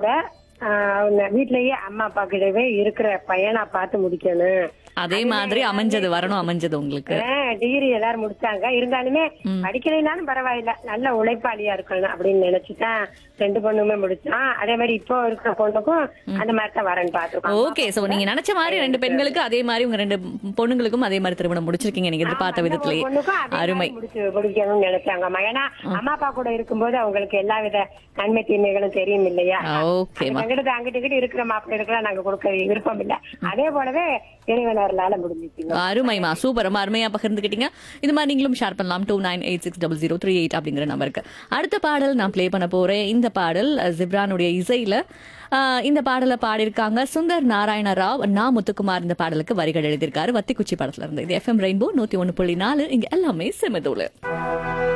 ஆஹ் வீட்லயே அம்மா அப்பா கிட்டவே இருக்கிற பையனா பார்த்து முடிக்கணும் அதே மாதிரி அமைஞ்சது வரணும் அமைஞ்சது உங்களுக்கு டிகிரி எல்லாரும் முடிச்சாங்க இருந்தாலுமே படிக்கலைனாலும் பரவாயில்ல நல்ல உழைப்பாளியா இருக்கணும் அப்படின்னு நினைச்சுதான் ரெண்டு பொண்ணுமே முடிச்சான் அதே மாதிரி இப்போ இருக்கிற பொண்ணுக்கும் அந்த மாதிரி தான் வரேன்னு பாத்துருக்கோம் ஓகே சோ நீங்க நினைச்ச மாதிரி ரெண்டு பெண்களுக்கு அதே மாதிரி உங்க ரெண்டு பொண்ணுங்களுக்கும் அதே மாதிரி திருமணம் முடிச்சிருக்கீங்க நீங்க எதிர்பார்த்த விதத்திலேயே பொண்ணுக்கும் அதே அருமை மாதிரி முடிச்சு முடிக்கணும்னு நினைச்சாங்கம்மா ஏன்னா அம்மா அப்பா கூட இருக்கும்போது அவங்களுக்கு எல்லா வித நன்மை தீமைகளும் தெரியும் இல்லையா ஓகேமா அங்கிட்டு அங்கிட்டு இங்கிட்டு இருக்கிற மாப்பிள்ளை இருக்கலாம் நாங்க கொடுக்க விருப்பம் இல்ல அதே போலவே இறைவனர்லால முடிஞ்சிச்சுங்க அருமைமா சூப்பர் ரொம்ப அருமையா பகிர்ந்துக்கிட்டீங்க இது மாதிரி நீங்களும் ஷேர் பண்ணலாம் two nine eight six double zero three eight அப்படிங்கிற நம்பருக்கு அடுத்த பாடல் நான் ப்ளே பண்ண போறேன் இந்த பாடல் அஹ், ஜிப்ரானுடைய இசையில அஹ், இந்த பாடலை பாடியிருக்காங்க சுந்தர் நாராயண ராவ் நா முத்துக்குமார் இந்த பாடலுக்கு வரிகள் எழுதியிருக்காரு வத்திக்குச்சி படத்துல இருந்து இது எஃப்எம் ரெயின்போ நூத்தி ஒன்னு புள்ளி நாலு இங்க எல்லாமே செமதோல